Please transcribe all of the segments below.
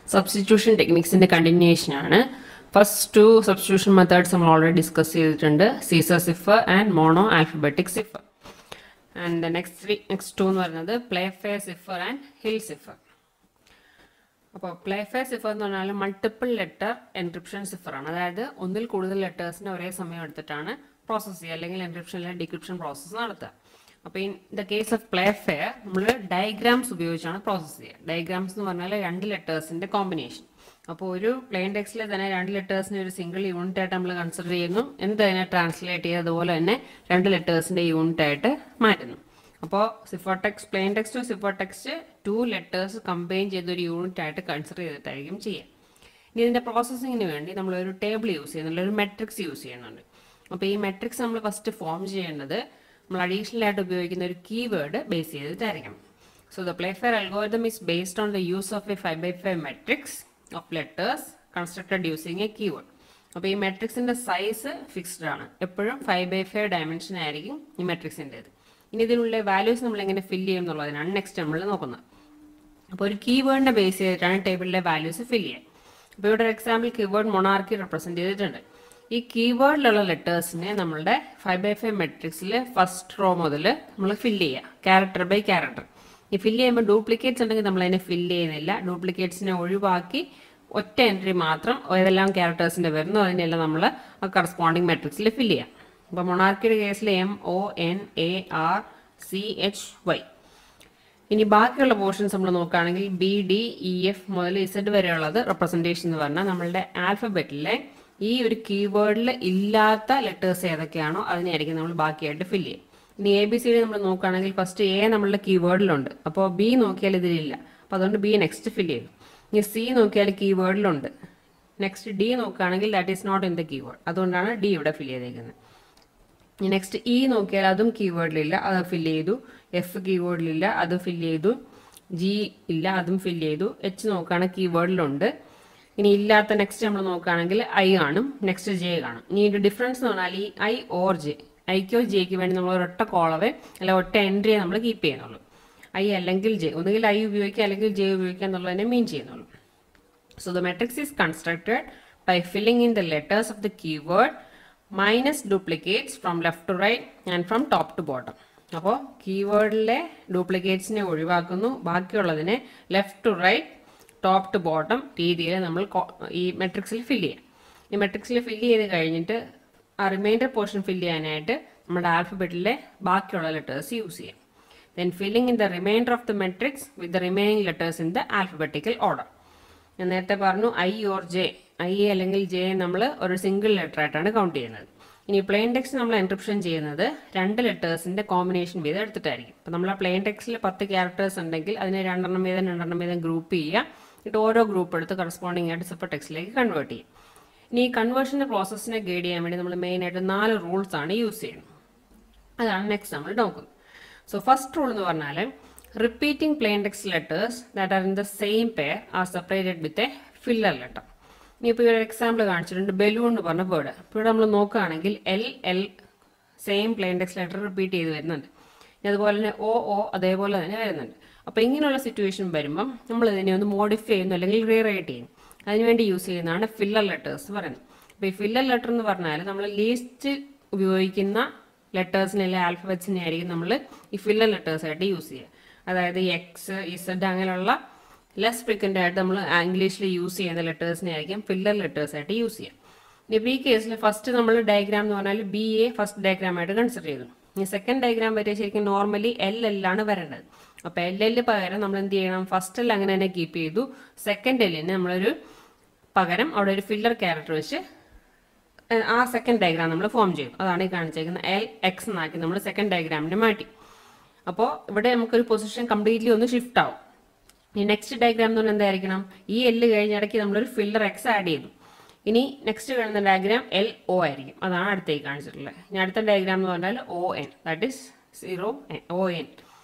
Substitution ടെക്നിക്സിന്റെ continuation ആണ് first two substitution methods നമ്മൾ ഓൾറെഡി ഡിസ്കസ് ചെയ്തിട്ടുണ്ട് Caesar cipher and mono alphabetic cipher and next next two എന്ന് പറയുന്നത് play fair cipher and hill cipher അപ്പോൾ play fair cipher എന്ന് പറഞ്ഞാൽ മൾട്ടിപ്പിൾ ലെറ്റർ എൻക്രിപ്ഷൻ സിഫർ ആണ് അതായത് ഒന്നിൽ കൂടുതൽ ലെറ്റേഴ്സിനെ ഒരേ സമയം എടുത്തിട്ടാണ് പ്രോസസ്സ് ചെയ്യുക അല്ലെങ്കിൽ എൻക്രിപ്ഷൻ അല്ലെങ്കിൽ ഡിക്രിപ്ഷൻ പ്രോസസ്സ് നടത്തുക അപ്പോൾ in the case of play fair നമ്മൾ ഡയഗ്രാംസ് ഉപയോഗിച്ചാണ് പ്രോസസ്സ് ചെയ്യുക ഡയഗ്രാംസ് എന്ന് പറഞ്ഞാൽ രണ്ട് ലെറ്റേഴ്സിന്റെ കോമ്പിനേഷൻ അപ്പോൾ ഒരു പ്ലെയിൻ ടെക്സ്റ്റിൽ തന്നെ രണ്ട് ലെറ്റേഴ്സിനെ ഒരു സിംഗിൾ യൂണിറ്റ് ആയിട്ട് നമ്മൾ കൺസിഡർ ചെയ്യുന്നു എന്നിട്ട് അതിനെ ട്രാൻസ്ലേറ്റ് ചെയ്ത് അതുപോലെ തന്നെ രണ്ട് ലെറ്റേഴ്സിന്റെ യൂണിറ്റ് ആയിട്ട് മാറ്റുന്നു അപ്പോൾ cipher text plain text cipher text two letters combine ചെയ്ത ഒരു യൂണിറ്റ് ആയിട്ട് കൺസിഡർ ചെയ്തിട്ടായിരിക്കും ചെയ്യുക ഇനി ഇതിന്റെ പ്രോസസ്സിങ്ങിന് വേണ്ടി നമ്മൾ ഒരു ടേബിൾ യൂസ് ചെയ്യുന്നുണ്ട് ഒരു മെട്രിക്സ് യൂസ് ചെയ്യുന്നുണ്ട് അപ്പോൾ ഈ മെട്രിക്സ് നമ്മൾ ഫസ്റ്റ് ഫോം ചെയ്യേണ്ടത് നമ്മൾ അഡീഷണൽ ആയിട്ട് ഉപയോഗിക്കുന്ന ഒരു കീവേഡ് ബേസ് ചെയ്തിട്ടായിരിക്കണം so the play fair algorithm is based on the use of a five by five matrix of letters constructed using a keyword അപ്പോൾ ഈ മെട്രിക്സിന്റെ സൈസ് ഫിക്സ്ഡ് ആണ് എപ്പോഴും ഫൈവ് ബൈ ഫൈവ് ഡയമെൻഷൻ ആയിരിക്കും ഈ മെട്രിക്സിൻ്റെത് ഇനി ഇതിനുള്ള വാല്യൂസ് നമ്മൾ എങ്ങനെ ഫില്ല് ചെയ്യും എന്നുള്ളതിനാണ് നെക്സ്റ്റ് നമ്മൾ നോക്കുന്നത് അപ്പോൾ ഒരു കീവേഡിനെ ബേസ് ചെയ്തിട്ടാണ് ടേബിളിലെ വാല്യൂസ് ഫില്ല് ചെയ്യുക അപ്പോൾ ഇവിടെ ഒരു എക്സാമ്പിൾ കീവേഡ് മൊണാർക്കി റെപ്രസെന്റ് ചെയ്തിട്ടുണ്ട് ഈ കീവേഡിലുള്ള ലെറ്റേഴ്സിനെ നമ്മളുടെ ഫൈവ് ബൈ ഫൈവ് മെട്രിക്സിൽ ഫസ്റ്റ് റോ മുതൽ നമ്മൾ ഫില്ല് ചെയ്യുക ക്യാരക്ടർ ബൈ ക്യാരക്ടർ ഈ ഫില്ല് ചെയ്യുമ്പോൾ ഡ്യൂപ്ലിക്കേറ്റ്സ് ഉണ്ടെങ്കിൽ നമ്മൾ അതിനെ ഫില്ല് ചെയ്യുന്നില്ല ഡ്യൂപ്ലിക്കേറ്റ്സിനെ ഒഴിവാക്കി ഒറ്റ എൻട്രി മാത്രം ഏതെല്ലാം ക്യാരക്ടേഴ്സിന്റെ വരുന്നു അതിനെല്ലാം നമ്മൾ ആ കറസ്പോണ്ടിങ് മെട്രിക്സിൽ ഫില്ല് ചെയ്യാം അപ്പോൾ മൊണാർക്കിയുടെ കേസിൽ M O N A R C H Y ഇനി ബാക്കിയുള്ള പോർഷൻസ് നമ്മൾ നോക്കുകയാണെങ്കിൽ ബി ഡി ഇ എഫ് മുതൽ ഇസഡ് വരെയുള്ളത് റെപ്രസെൻറ്റേഷൻ എന്ന് പറഞ്ഞാൽ നമ്മളുടെ ആൽഫബറ്റിലെ ഈ ഒരു കീവേഡിൽ ഇല്ലാത്ത ലെറ്റേഴ്സ് ഏതൊക്കെയാണോ അതിനെയായിരിക്കും നമ്മൾ ബാക്കിയായിട്ട് ഫില്ല് ചെയ്യുക ഇനി എ ബി സി ഡി നമ്മൾ നോക്കുകയാണെങ്കിൽ ഫസ്റ്റ് എ നമ്മളുടെ കീവേഡിലുണ്ട് അപ്പോൾ ബി നോക്കിയാൽ ഇതിലില്ല അപ്പോൾ അതുകൊണ്ട് ബി നെക്സ്റ്റ് ഫില്ല് ചെയ്തു ഇനി സി നോക്കിയാൽ കീവേഡിലുണ്ട് നെക്സ്റ്റ് ഡി നോക്കുകയാണെങ്കിൽ that is not in the keyword അതുകൊണ്ടാണ് ഡി ഇവിടെ ഫില്ല് ചെയ്തേക്കുന്നത് നെക്സ്റ്റ് ഇ നോക്കിയാൽ അതും കീവേഡിലില്ല അത് ഫില്ല് ചെയ്തു എഫ് കീവേഡിലില്ല അത് ഫില്ല് ചെയ്തു ജി ഇല്ല അതും ഫില്ല് ചെയ്തു എച്ച് നോക്കുകയാണെങ്കിൽ കീവേഡിലുണ്ട് ഇനി ഇല്ലാത്ത നെക്സ്റ്റ് നമ്മൾ നോക്കുകയാണെങ്കിൽ ഐ കാണും നെക്സ്റ്റ് ജെ കാണും ഇനി ഇതിന്റെ ഡിഫറൻസ് എന്ന് പറഞ്ഞാൽ ഈ ഐ ഓർ ജെ ഐക്കോ ജെക്ക് വേണ്ടി നമ്മൾ ഒരൊറ്റ കോളവേ അല്ല ഒറ്റ എൻട്രിയെ നമ്മൾ കീപ്പ് ചെയ്യുന്നുള്ളൂ ഐ അല്ലെങ്കിൽ ജെ ഒന്നുകിൽ ഐ ഉപയോഗിക്കുക അല്ലെങ്കിൽ ജെ ഉപയോഗിക്കുക എന്നുള്ളതിനെ മീൻ ചെയ്യുന്നുള്ളൂ So the matrix is constructed by filling in the letters of the keyword minus duplicates from left to right and from top to bottom. അപ്പോൾ കീവേഡിലെ ഡ്യൂപ്ലിക്കേറ്റ്സിനെ ഒഴിവാക്കുന്നു ബാക്കിയുള്ളതിനെ left to right top to bottom രീതിയിൽ നമ്മൾ കൊ- ഈ മെട്രിക്സിൽ ഫില്ല് ചെയ്യാം ഈ മെട്രിക്സിൽ ഫില്ല് ചെയ്ത് കഴിഞ്ഞിട്ട് ആ റിമൈൻഡർ പോർഷൻ ഫില്ല് ചെയ്യാനായിട്ട് നമ്മുടെ ആൽഫബറ്റിലെ ബാക്കിയുള്ള ലെറ്റേഴ്സ് യൂസ് ചെയ്യാം then filling in the reminder of the matrix with the remaining letters in the alphabetical order ഞാൻ നേരത്തെ പറഞ്ഞു ഐ ഓർ ജെ ഐ അല്ലെങ്കിൽ ജെ നമ്മൾ ഒരു സിംഗിൾ ലെറ്റർ ആയിട്ടാണ് കൗണ്ട് ചെയ്യുന്നത് ഇനി പ്ലെയിൻ ടെക്സ്റ്റ് നമ്മൾ എൻക്രിപ്ഷൻ ചെയ്യുന്നത് രണ്ട് ലെറ്റേഴ്സിന്റെ കോമ്പിനേഷൻ വീതം എടുത്തിട്ടായിരിക്കും അപ്പം നമ്മൾ ആ പ്ലെയിൻ ടെക്സ്റ്റിൽ പത്ത് ക്യാരക്ടേഴ്സ് ഉണ്ടെങ്കിൽ അതിനെ രണ്ടെണ്ണം വീതം രണ്ടെണ്ണം വീതം ഗ്രൂപ്പ് ചെയ്യുക എന്നിട്ട് ഓരോ ഗ്രൂപ്പ് എടുത്ത് കറസ്പോണ്ടിങ് ആയിട്ട് സൂപ്പർ ടെക്സ്റ്റിലേക്ക് കൺവേർട്ട് ചെയ്യും ഇനി ഈ കൺവേർഷൻ്റെ പ്രോസസ്സിനെ ഗൈഡ് ചെയ്യാൻ വേണ്ടി നമ്മൾ മെയിൻ ആയിട്ട് നാല് റൂൾസ് ആണ് യൂസ് ചെയ്യുന്നത് അതാണ് നെക്സ്റ്റ് നമ്മൾ നോക്കുന്നത് സോ ഫസ്റ്റ് റൂൾ എന്ന് പറഞ്ഞാൽ repeating plain text letters that are in the same pair are separated with a filler letter ഇനി ഇപ്പോൾ ഒരു എക്സാമ്പിൾ കാണിച്ചിട്ടുണ്ട് ബലൂൺ എന്ന് പറഞ്ഞ വേർഡ് ഇപ്പോൾ ഇവിടെ നമ്മൾ നോക്കുകയാണെങ്കിൽ L L same plain text letter repeat ചെയ്ത് വരുന്നുണ്ട് ഇനി അതുപോലെ തന്നെ ഒ ഒ അതേപോലെ തന്നെ വരുന്നുണ്ട് അപ്പോൾ ഇങ്ങനെയുള്ള സിറ്റുവേഷൻ വരുമ്പം നമ്മൾ ഇതിനെ ഒന്ന് മോഡിഫൈ ചെയ്യുന്നു അല്ലെങ്കിൽ റീറൈറ്റ് ചെയ്യും അതിനുവേണ്ടി യൂസ് ചെയ്യുന്നതാണ് ഫില്ലർ ലെറ്റേഴ്സ് പറയുന്നത് അപ്പോൾ ഈ ഫില്ലർ ലെറ്റർ എന്ന് പറഞ്ഞാൽ നമ്മൾ ലീസ്റ്റ് ഉപയോഗിക്കുന്ന ലെറ്റേഴ്സിനെ അല്ലെങ്കിൽ ആൽഫബറ്റ്സിനെ ആയിരിക്കും നമ്മൾ ഈ ഫില്ലർ ലെറ്റേഴ്സ് ആയിട്ട് യൂസ് ചെയ്യുക അതായത് എക്സ് ഇസഡ് അങ്ങനെയുള്ള ലെസ് ഫ്രീക്വൻ്റ് ആയിട്ട് നമ്മൾ ഇംഗ്ലീഷിൽ യൂസ് ചെയ്യുന്ന ലെറ്റേഴ്സിനെ ആയിരിക്കും ഫില്ലർ ലെറ്റേഴ്സ് ആയിട്ട് യൂസ് ചെയ്യുക ഇനി ഈ കേസിൽ ഫസ്റ്റ് നമ്മൾ ഡയഗ്രാം എന്ന് പറഞ്ഞാൽ ബി എ ഫസ്റ്റ് ഡയഗ്രാം ആയിട്ട് കൺസിഡർ ചെയ്തു ഇനി സെക്കൻഡ് ഡയഗ്രാം വരെ ശരിക്കും നോർമലി എൽ എല്ലാണ് വരേണ്ടത് അപ്പോൾ എൽ എല്ലിന് പകരം നമ്മൾ എന്ത് ചെയ്യണം ഫസ്റ്റ് എൽ അങ്ങനെ തന്നെ കീപ്പ് ചെയ്തു സെക്കൻഡ് എല്ലിന് നമ്മളൊരു പകരം അവിടെ ഒരു ഫില്ലർ ക്യാരക്ടർ വെച്ച് ഏഹ് ആ സെക്കൻഡ് ഡയഗ്രാം നമ്മൾ ഫോം ചെയ്തു അതാണ് ഈ കാണിച്ചേക്കുന്നത് എൽ എക്സ് എന്നാക്കി നമ്മൾ സെക്കൻഡ് ഡയഗ്രാമിനെ മാറ്റി അപ്പോൾ ഇവിടെ നമുക്കൊരു പൊസിഷൻ കംപ്ലീറ്റ്ലി ഒന്ന് ഷിഫ്റ്റ് ആവും ഈ നെക്സ്റ്റ് ഡയഗ്രാം എന്ന് പറഞ്ഞാൽ എന്തായിരിക്കണം ഈ എല്ല് കഴിഞ്ഞ ഇടയ്ക്ക് നമ്മളൊരു ഫില്ലർ എക്സ് ആഡ് ചെയ്തു ഇനി നെക്സ്റ്റ് കാണുന്ന ഡയഗ്രാം എൽ ഒ ആയിരിക്കും അതാണ് അടുത്തേക്ക് കാണിച്ചിട്ടുള്ളത് ഇനി അടുത്ത ഡയഗ്രാം എന്ന് പറഞ്ഞാൽ O N that is zero O N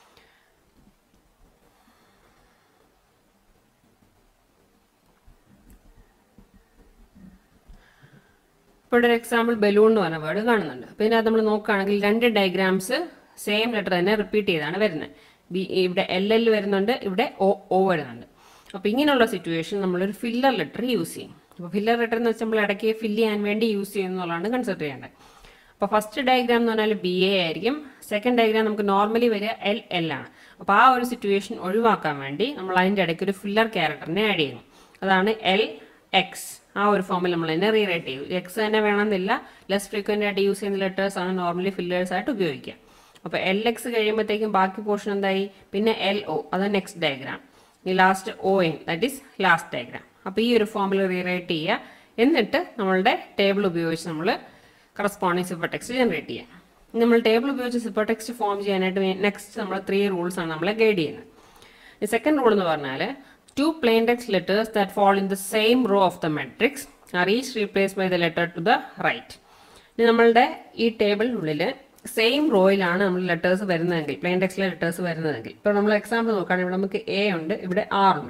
ഇപ്പോൾ ഒരു എക്സാമ്പിൾ ബലൂൺ എന്ന് പറഞ്ഞ വേർഡ് കാണുന്നുണ്ട് അപ്പോൾ ഇതിനകത്ത് നമ്മൾ നോക്കുകയാണെങ്കിൽ രണ്ട് ഡയഗ്രാംസ് സെയിം ലെറ്റർ തന്നെ റിപ്പീറ്റ് ചെയ്താണ് വരുന്നത് ബി ഇവിടെ എൽ എൽ വരുന്നുണ്ട് ഇവിടെ ഒ ഒ വരുന്നുണ്ട് അപ്പോൾ ഇങ്ങനെയുള്ള സിറ്റുവേഷൻ നമ്മളൊരു ഫില്ലർ ലെറ്റർ യൂസ് ചെയ്യും അപ്പോൾ ഫില്ലർ ലെറ്റർ എന്ന് വെച്ചാൽ നമ്മൾ ഇടയ്ക്ക് ഫില്ല് ചെയ്യാൻ വേണ്ടി യൂസ് ചെയ്യുന്നതാണ് കൺസിഡർ ചെയ്യേണ്ടത് അപ്പോൾ ഫസ്റ്റ് ഡയഗ്രാം എന്ന് പറഞ്ഞാൽ ബി എ ആയിരിക്കും സെക്കൻഡ് ഡയഗ്രാം നമുക്ക് നോർമലി വരിക എൽ എൽ ആണ് അപ്പോൾ ആ ഒരു സിറ്റുവേഷൻ ഒഴിവാക്കാൻ വേണ്ടി നമ്മൾ അതിൻ്റെ ഇടയ്ക്ക് ഒരു ഫില്ലർ ക്യാരക്ടറിനെ ആഡ് ചെയ്യുന്നു അതാണ് എൽ എക്സ് ആ ഒരു ഫോമിൽ നമ്മൾ തന്നെ റീറൈറ്റ് ചെയ്യും എക്സ് തന്നെ വേണമെന്നില്ല ലെസ് ഫ്രീക്വൻ്റ് ആയിട്ട് യൂസ് ചെയ്യുന്ന ലെറ്റേഴ്സ് ആണ് നോർമലി ഫില്ലേഴ്സ് ആയിട്ട് ഉപയോഗിക്കുക അപ്പോൾ എൽ എക്സ് കഴിയുമ്പോഴത്തേക്കും ബാക്കി പോർഷൻ എന്തായി പിന്നെ എൽ ഒ അത് നെക്സ്റ്റ് ഡയഗ്രാം ഈ last O N that is last diagram അപ്പോൾ ഈ ഒരു ഫോമിൽ റീറൈറ്റ് ചെയ്യുക എന്നിട്ട് നമ്മളുടെ ടേബിൾ ഉപയോഗിച്ച് നമ്മൾ കറസ്പോണ്ടിങ് സിപ്പർ ടെക്സ്റ്റ് ജനറേറ്റ് ചെയ്യുക ഇനി നമ്മൾ ടേബിൾ ഉപയോഗിച്ച് സിപ്പർ ടെക്സ്റ്റ് ഫോം ചെയ്യാനായിട്ട് നെക്സ്റ്റ് നമ്മൾ ത്രീ റൂൾസ് ആണ് നമ്മളെ ഗൈഡ് ചെയ്യുന്നത് സെക്കൻഡ് റൂൾ എന്ന് പറഞ്ഞാൽ two plain text letters that fall in the same row of the matrix are each replace by the letter to the right ഇനി നമ്മളുടെ ഈ ടേബിളിനുള്ളിൽ സെയിം റോയിലാണ് നമ്മൾ ലെറ്റേഴ്സ് വരുന്നതെങ്കിൽ പ്ലെയിൻ ടെക്സ്റ്റിലെ ലെറ്റേഴ്സ് വരുന്നതെങ്കിൽ ഇപ്പോൾ നമ്മൾ എക്സാമ്പിൾ നോക്കുകയാണെങ്കിൽ ഇവിടെ നമുക്ക് എ ഉണ്ട് ഇവിടെ ആർ ഉണ്ട്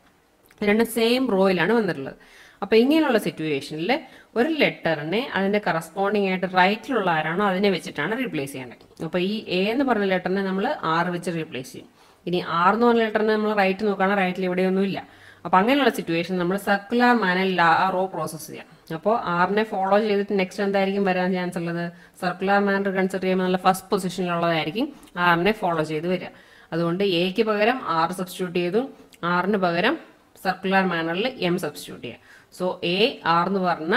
രണ്ടും സെയിം റോയിലാണ് വന്നിട്ടുള്ളത് അപ്പോൾ ഇങ്ങനെയുള്ള സിറ്റുവേഷനിൽ ഒരു ലെറ്ററിനെ അതിൻ്റെ കറസ്പോണ്ടിങ് ആയിട്ട് റൈറ്റിലുള്ള ആരാണോ അതിനെ വെച്ചിട്ടാണ് റീപ്ലേസ് ചെയ്യേണ്ടത് അപ്പോൾ ഈ എ എന്ന് പറഞ്ഞ ലെറ്ററിനെ നമ്മൾ ആർ വെച്ച് റീപ്ലേസ് ചെയ്യും ഇനി ആർ എന്ന് പറഞ്ഞ ലെറ്ററിനെ നമ്മൾ റൈറ്റ് നോക്കുകയാണെങ്കിൽ റൈറ്റിൽ ഇവിടെയൊന്നും ഇല്ല അപ്പോൾ അങ്ങനെയുള്ള സിറ്റുവേഷൻ നമ്മൾ സർക്കുലർ മാനറിൽ ആ റോ പ്രോസസ്സ് ചെയ്യാം അപ്പോൾ ആറിനെ ഫോളോ ചെയ്തിട്ട് നെക്സ്റ്റ് എന്തായിരിക്കും വരാൻ ചാൻസ് ഉള്ളത് സർക്കുലർ മാനർ കൺസിഡർ ചെയ്യുമ്പോൾ നല്ല ഫസ്റ്റ് പൊസിഷനിലുള്ളതായിരിക്കും ആറിനെ ഫോളോ ചെയ്ത് വരിക അതുകൊണ്ട് എക്ക് പകരം ആർ സബ്സ്റ്റിറ്റ്യൂട്ട് ചെയ്തു ആറിന് പകരം സർക്കുലർ മാനറിൽ എം സബ്സ്റ്റിറ്റ്യൂട്ട് ചെയ്യുക സോ എ ആർ എന്ന് പറഞ്ഞ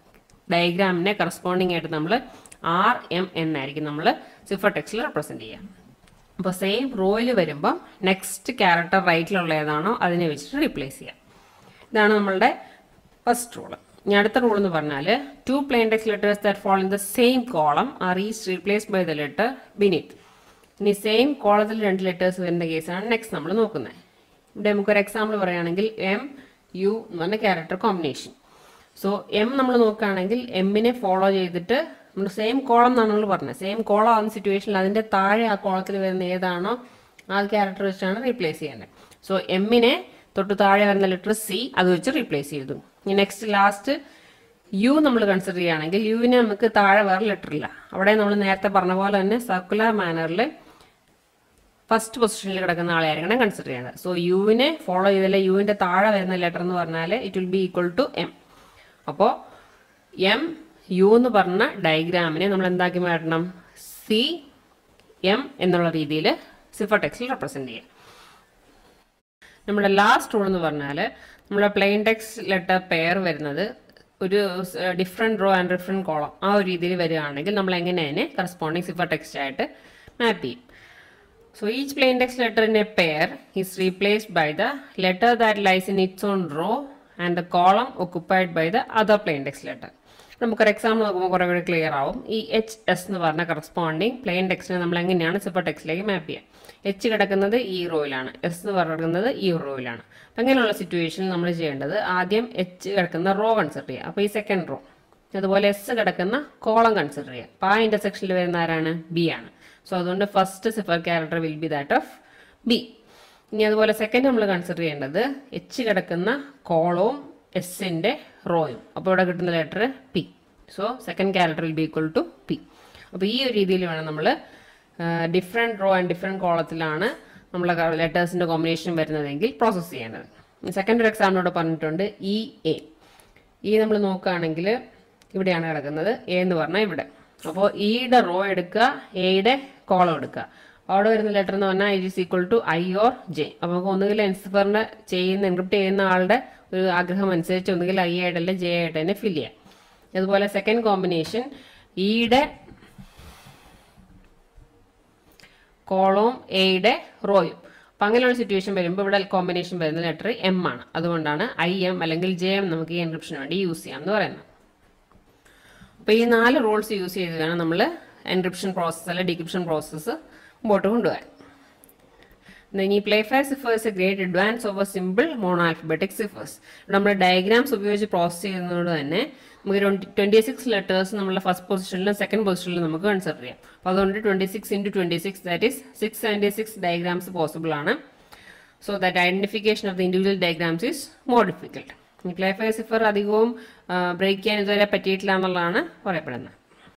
ഡയഗ്രാമിനെ കറസ്പോണ്ടിങ് ആയിട്ട് നമ്മൾ ആർ എം എന്നായിരിക്കും നമ്മൾ സിഫർ ടെക്സ്റ്റിൽ റെപ്രസെൻറ്റ് ചെയ്യുക അപ്പോൾ സെയിം റോയിൽ വരുമ്പം നെക്സ്റ്റ് ക്യാരക്ടർ റൈറ്റിലുള്ള ഏതാണോ അതിനെ വെച്ചിട്ട് റീപ്ലേസ് ചെയ്യാം ഇതാണ് നമ്മളുടെ ഫസ്റ്റ് റൂൾ ഇനി അടുത്ത റൂൾ എന്ന് പറഞ്ഞാൽ two plain text letters that fall in the same column are is replaced by the letter beneath ഇനി സെയിം കോളത്തിൽ രണ്ട് ലെറ്റേഴ്സ് വരുന്ന കേസാണ് നെക്സ്റ്റ് നമ്മൾ നോക്കുന്നത് ഇവിടെ നമുക്കൊരു എക്സാമ്പിൾ പറയുകയാണെങ്കിൽ എം യു എന്ന് പറഞ്ഞ ക്യാരക്ടർ കോമ്പിനേഷൻ സോ എം നമ്മൾ നോക്കുകയാണെങ്കിൽ എമ്മിനെ ഫോളോ ചെയ്തിട്ട് നമ്മൾ സെയിം കോളം എന്നാണ് നമ്മൾ പറഞ്ഞത് സെയിം കോളം ആവുന്ന സിറ്റുവേഷനിൽ അതിൻ്റെ താഴെ ആ കോളത്തിൽ വരുന്ന ഏതാണോ ആ ക്യാരക്ടർ വെച്ചാണ് റീപ്ലേസ് ചെയ്യേണ്ടത് സോ എമ്മിനെ തൊട്ട് താഴെ വരുന്ന ലെറ്റർ സി അത് വെച്ച് റീപ്ലേസ് ചെയ്തു ഇനി നെക്സ്റ്റ് ലാസ്റ്റ് യു നമ്മൾ കൺസിഡർ ചെയ്യുകയാണെങ്കിൽ യുവിനെ നമുക്ക് താഴെ വേറെ ലെറ്റർ ഇല്ല അവിടെ നമ്മൾ നേരത്തെ പറഞ്ഞ പോലെ തന്നെ സർക്കുലർ മാനറിൽ ഫസ്റ്റ് പൊസിഷനിൽ കിടക്കുന്ന ആളെയായിരിക്കണം കൺസിഡർ ചെയ്യേണ്ടത് സോ യുവിനെ ഫോളോ ചെയ്തല്ലേ യുവിൻ്റെ താഴെ വരുന്ന ലെറ്റർ എന്ന് പറഞ്ഞാൽ it will be equal to M അപ്പോൾ എം യു എന്ന് പറഞ്ഞ ഡയഗ്രാമിനെ നമ്മൾ എന്താക്കി മാറ്റണം സി എം എന്നുള്ള രീതിയിൽ സിഫർ ടെക്സ്റ്റിൽ റെപ്രസെൻറ്റ് ചെയ്യാം നമ്മുടെ ലാസ്റ്റ് റൂൾ എന്ന് പറഞ്ഞാൽ നമ്മുടെ പ്ലെയിൻ ടെക്സ്റ്റ് ലെറ്റർ പെയർ വരുന്നത് ഒരു different row and different column ആ ഒരു രീതിയിൽ വരികയാണെങ്കിൽ നമ്മൾ എങ്ങനെ അതിനെ കറസ്പോണ്ടിങ് സിഫർ ടെക്സ്റ്റ് ആയിട്ട് മാപ്പ് ചെയ്യും So each plain text letter in a pair is replaced by the letter that lies in its own row and the column occupied by the other plain text letter. നമുക്കൊരു example നോക്കുമ്പോൾ കുറേ കൂടി clear ആവും ഈ H S എന്ന് പറഞ്ഞ corresponding plain ടെക്സ്റ്റിനെ നമ്മൾ എങ്ങനെയാണ് സിപ്പർ ടെക്സ്റ്റിലേക്ക് മാപ്പ് ചെയ്യുക എച്ച് കിടക്കുന്നത് ഈ റോയിലാണ് എസ് എന്ന് പറയുന്നത് ഈ റോയിലാണ് അപ്പം അങ്ങനെയുള്ള സിറ്റുവേഷനിൽ നമ്മൾ ചെയ്യേണ്ടത് ആദ്യം എച്ച് കിടക്കുന്ന റോ കൺസിഡർ ചെയ്യുക അപ്പോൾ ഈ സെക്കൻഡ് റോ അതുപോലെ എസ് കിടക്കുന്ന കോളം കൺസിഡർ ചെയ്യുക അപ്പോൾ ആ ഇൻ്റർസെക്ഷനിൽ വരുന്ന ആരാണ് ബി ആണ് സോ അതുകൊണ്ട് first cipher character will be that of B ഇനി അതുപോലെ സെക്കൻഡ് നമ്മൾ കൺസിഡർ ചെയ്യേണ്ടത് എച്ച് കിടക്കുന്ന കോളവും എസിൻ്റെ റോയും അപ്പോൾ ഇവിടെ കിട്ടുന്ന letter P so second character will be equal to P അപ്പോൾ ഈ ഒരു രീതിയിൽ വേണം നമ്മൾ ഡിഫറെൻറ്റ് റോ ആൻഡ് ഡിഫറെൻറ്റ് കോളത്തിലാണ് നമ്മളെ ലെറ്റേഴ്സിൻ്റെ കോമ്പിനേഷൻ വരുന്നതെങ്കിൽ പ്രോസസ്സ് ചെയ്യേണ്ടത് സെക്കൻഡ് ഒരു എക്സാമ്പിൾ ഇവിടെ പറഞ്ഞിട്ടുണ്ട് ഇ എ ഈ നമ്മൾ നോക്കുകയാണെങ്കിൽ ഇവിടെയാണ് കിടക്കുന്നത് എ എന്ന് പറഞ്ഞാൽ ഇവിടെ അപ്പോൾ ഇയുടെ റോ എടുക്കുക എയുടെ കോളം എടുക്കുക അവിടെ വരുന്ന ലെറ്റർ എന്ന് പറഞ്ഞാൽ it is equal to I or J അപ്പോൾ നമുക്ക് ഒന്നുകിൽ എൻസിഫറിന് ചെയ്യുന്ന എൻക്രിപ്റ്റ് ചെയ്യുന്ന ആളുടെ ഒരു ആഗ്രഹം അനുസരിച്ച് ഒന്നുകിൽ ഐ ആയിട്ടല്ല ജെ ആയിട്ട് തന്നെ ഫിൽ ചെയ്യാം അതുപോലെ സെക്കൻഡ് കോമ്പിനേഷൻ ഇയുടെ കോളവും എയുടെ റോയും അപ്പം അങ്ങനെയുള്ള സിറ്റുവേഷൻ വരുമ്പോൾ ഇവിടെ കോമ്പിനേഷൻ വരുന്ന ലെറ്റർ എം ആണ് അതുകൊണ്ടാണ് ഐ എം അല്ലെങ്കിൽ ജെ എം നമുക്ക് ഈ എൻക്രിപ്ഷന് വേണ്ടി യൂസ് ചെയ്യാം എന്ന് പറയുന്നത് അപ്പോൾ ഈ നാല് റൂൾസ് യൂസ് ചെയ്ത് വേണം നമ്മൾ എൻക്രിപ്ഷൻ പ്രോസസ്സ് അല്ലെങ്കിൽ ഡിക്രിപ്ഷൻ പ്രോസസ്സ് മുമ്പോട്ട് കൊണ്ടുപോകാൻ ഇനി Playfair ciphers a great advance over simple monoalphabetic ciphers നമ്മൾ ഡയഗ്രാംസ് ഉപയോഗിച്ച് പ്രോസസ് ചെയ്യുന്നതുകൊണ്ട് തന്നെ നമുക്ക് ട്വൻറ്റി സിക്സ് ലെറ്റേഴ്സ് നമ്മളെ ഫസ്റ്റ് പൊസിഷനിലും സെക്കൻഡ് പൊസിഷനിലും നമുക്ക് കൺസിഡർ ചെയ്യാം അപ്പോൾ അതുകൊണ്ട് twenty six into twenty six that is six seventy six diagrams possible ആണ് so that identification of the individual diagrams is more difficult ഈ പ്ലേ ഫയർ സിഫർ അധികവും ബ്രേക്ക് ചെയ്യാൻ ഇതുവരെ പറ്റിയിട്ടില്ല എന്നുള്ളതാണ് പറയപ്പെടുന്നത്